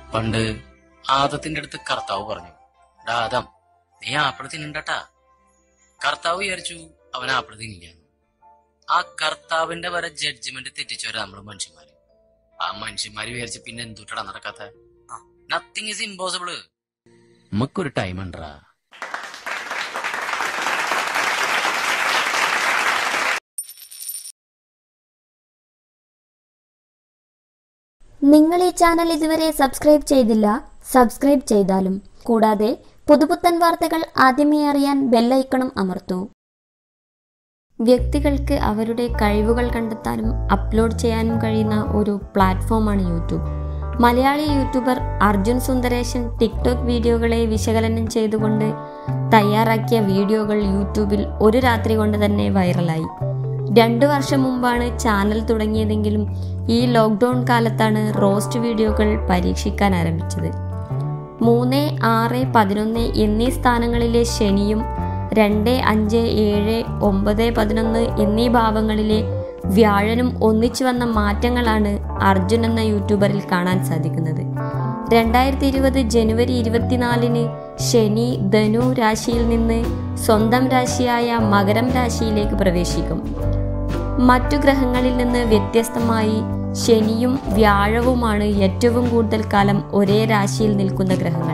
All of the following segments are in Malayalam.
പണ്ട് ആദത്തിന്റെ അടുത്ത് കർത്താവ് പറഞ്ഞു "ഡാ ആദം നീ ആപ്പിള് തിന്നണ്ടട്ടാ കർത്താവ് വിചാരിച്ചു അവൻ ആപ്പിള് തിന്നില്ല ആ കർത്താവിന്റെ വരെ ജഡ്ജ്മെന്റ് തെറ്റിച്ചവരാ നമ്മള് മനുഷ്യന്മാര് ആ മനുഷ്യന്മാര് വിചാരിച്ച് പിന്നെ എന്തുട്ടടാ നടക്കാത്ത നത്തിങ് ഇസ് ഇമ്പോസിബിള് നമുക്കൊരു ടൈം ഉണ്ടാ നിങ്ങൾ ഈ ചാനൽ ഇതുവരെ സബ്സ്ക്രൈബ് ചെയ്തില്ല സബ്സ്ക്രൈബ് ചെയ്താലും കൂടാതെ പുതുപുത്തൻ വാർത്തകൾ ആദ്യമേ അറിയാൻ ബെല്ലൈക്കണും അമർത്തൂ വ്യക്തികൾക്ക് അവരുടെ കഴിവുകൾ കണ്ടെത്താനും അപ്ലോഡ് ചെയ്യാനും കഴിയുന്ന ഒരു പ്ലാറ്റ്ഫോമാണ് YouTube Malayali YouTuber Arjun Sundaresan TikTok വീഡിയോകളെ വിശകലനം ചെയ്തുകൊണ്ട് തയ്യാറാക്കിയ വീഡിയോകൾ യൂട്യൂബിൽ ഒരു രാത്രി കൊണ്ട് തന്നെ വൈറലായി രണ്ടു വർഷം മുമ്പാണ് ചാനൽ തുടങ്ങിയതെങ്കിലും ഈ ലോക്ക്ഡൗൺ കാലത്താണ് റോസ്റ്റ് വീഡിയോകൾ പരീക്ഷിക്കാൻ ആരംഭിച്ചത് മൂന്ന് ആറ് പതിനൊന്ന് എന്നീ സ്ഥാനങ്ങളിലെ ശനിയും രണ്ട് അഞ്ച് ഏഴ് ഒമ്പത് പതിനൊന്ന് എന്നീ ഭാവങ്ങളിലെ വ്യാഴനും ഒന്നിച്ചു വന്ന മാറ്റങ്ങളാണ് അർജുൻ എന്ന യൂട്യൂബറിൽ കാണാൻ സാധിക്കുന്നത് രണ്ടായിരത്തി ഇരുപത് ജനുവരി ഇരുപത്തിനാലിന് ശനി ധനു രാശിയിൽ നിന്ന് സ്വന്തം രാശിയായ മകരം രാശിയിലേക്ക് പ്രവേശിക്കും മറ്റു ഗ്രഹങ്ങളിൽ നിന്ന് വ്യത്യസ്തമായി ശനിയും വ്യാഴവുമാണ് ഏറ്റവും കൂടുതൽ കാലം ഒരേ രാശിയിൽ നിൽക്കുന്ന ഗ്രഹങ്ങൾ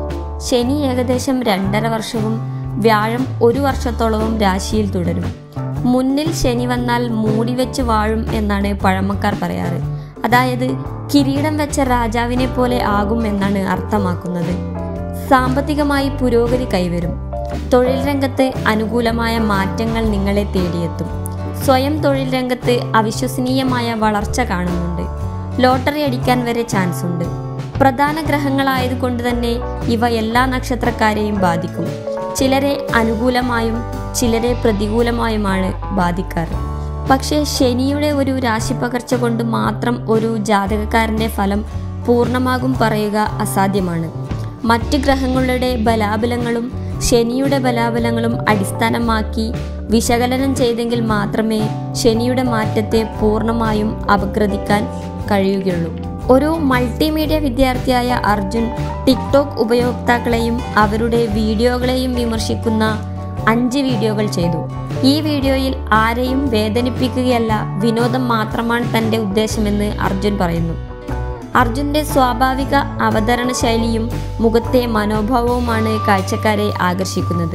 ശനി ഏകദേശം രണ്ടര വർഷവും വ്യാഴം ഒരു വർഷത്തോളവും രാശിയിൽ തുടരും മുന്നിൽ ശനി വന്നാൽ മൂടി വെച്ച് വാഴും എന്നാണ് പഴമക്കാർ പറയാറ് അതായത് കിരീടം വെച്ച രാജാവിനെ പോലെ ആകും എന്നാണ് അർത്ഥമാക്കുന്നത് സാമ്പത്തികമായി പുരോഗതി കൈവരും തൊഴിൽ രംഗത്ത് അനുകൂലമായ മാറ്റങ്ങൾ നിങ്ങളെ തേടിയെത്തും സ്വയം തൊഴിൽ രംഗത്ത് അവിശ്വസനീയമായ വളർച്ച കാണുന്നുണ്ട് ലോട്ടറി അടിക്കാൻ വരെ ചാൻസ് ഉണ്ട് പ്രധാന ഗ്രഹങ്ങളായതുകൊണ്ട് തന്നെ ഇവ എല്ലാ നക്ഷത്രക്കാരെയും ബാധിക്കും ചിലരെ അനുകൂലമായും ചിലരെ പ്രതികൂലമായുമാണ് ബാധിക്കാറ് പക്ഷേ ശനിയുടെ ഒരു രാശിപ്പകർച്ച കൊണ്ട് മാത്രം ഒരു ജാതകക്കാരന്റെ ഫലം പൂർണ്ണമാകും പറയുക അസാധ്യമാണ് മറ്റ് ഗ്രഹങ്ങളുടെ ബലാബലങ്ങളും ശനിയുടെ ബലാബലങ്ങളും അടിസ്ഥാനമാക്കി വിശകലനം ചെയ്തെങ്കിൽ മാത്രമേ ശനിയുടെ മാറ്റത്തെ പൂർണ്ണമായും അപഗ്രഥിക്കാൻ കഴിയുകയുള്ളൂ ഒരു മൾട്ടിമീഡിയ വിദ്യാർത്ഥിയായ അർജുൻ ടിക്ടോക്ക് ഉപയോക്താക്കളെയും അവരുടെ വീഡിയോകളെയും വിമർശിക്കുന്ന അഞ്ച് വീഡിയോകൾ ചെയ്തു ഈ വീഡിയോയിൽ ആരെയും വേദനിപ്പിക്കുകയല്ല വിനോദം മാത്രമാണ് തൻ്റെ ഉദ്ദേശമെന്ന് അർജുൻ പറയുന്നു അർജുന്റെ സ്വാഭാവിക അവതരണ ശൈലിയും മുഖത്തെ മനോഭാവവുമാണ് കാഴ്ചക്കാരെ ആകർഷിക്കുന്നത്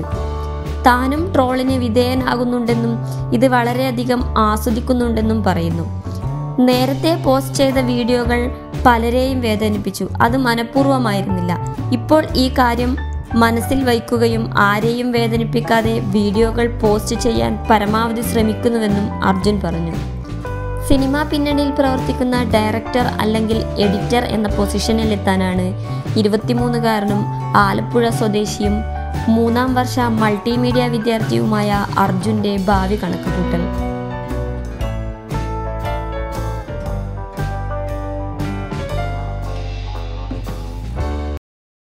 താനും ട്രോളിന് വിധേയനാകുന്നുണ്ടെന്നും ഇത് വളരെയധികം ആസ്വദിക്കുന്നുണ്ടെന്നും പറയുന്നു നേരത്തെ പോസ്റ്റ് ചെയ്ത വീഡിയോകൾ പലരെയും വേദനിപ്പിച്ചു അത് മനഃപൂർവ്വമായിരുന്നില്ല ഇപ്പോൾ ഈ കാര്യം മനസ്സിൽ വയ്ക്കുകയും ആരെയും വേദനിപ്പിക്കാതെ വീഡിയോകൾ പോസ്റ്റ് ചെയ്യാൻ പരമാവധി ശ്രമിക്കുന്നുവെന്നും അർജുൻ പറഞ്ഞു സിനിമാ പിന്നണിയിൽ പ്രവർത്തിക്കുന്ന ഡയറക്ടർ അല്ലെങ്കിൽ എഡിറ്റർ എന്ന പൊസിഷനിൽ എത്താനാണ് ഇരുപത്തിമൂന്നുകാരനും ആലപ്പുഴ സ്വദേശിയും മൂന്നാം വർഷ മൾട്ടിമീഡിയ വിദ്യാർത്ഥിയുമായ അർജുൻ്റെ ഭാവി കണക്കുകൂട്ടൽ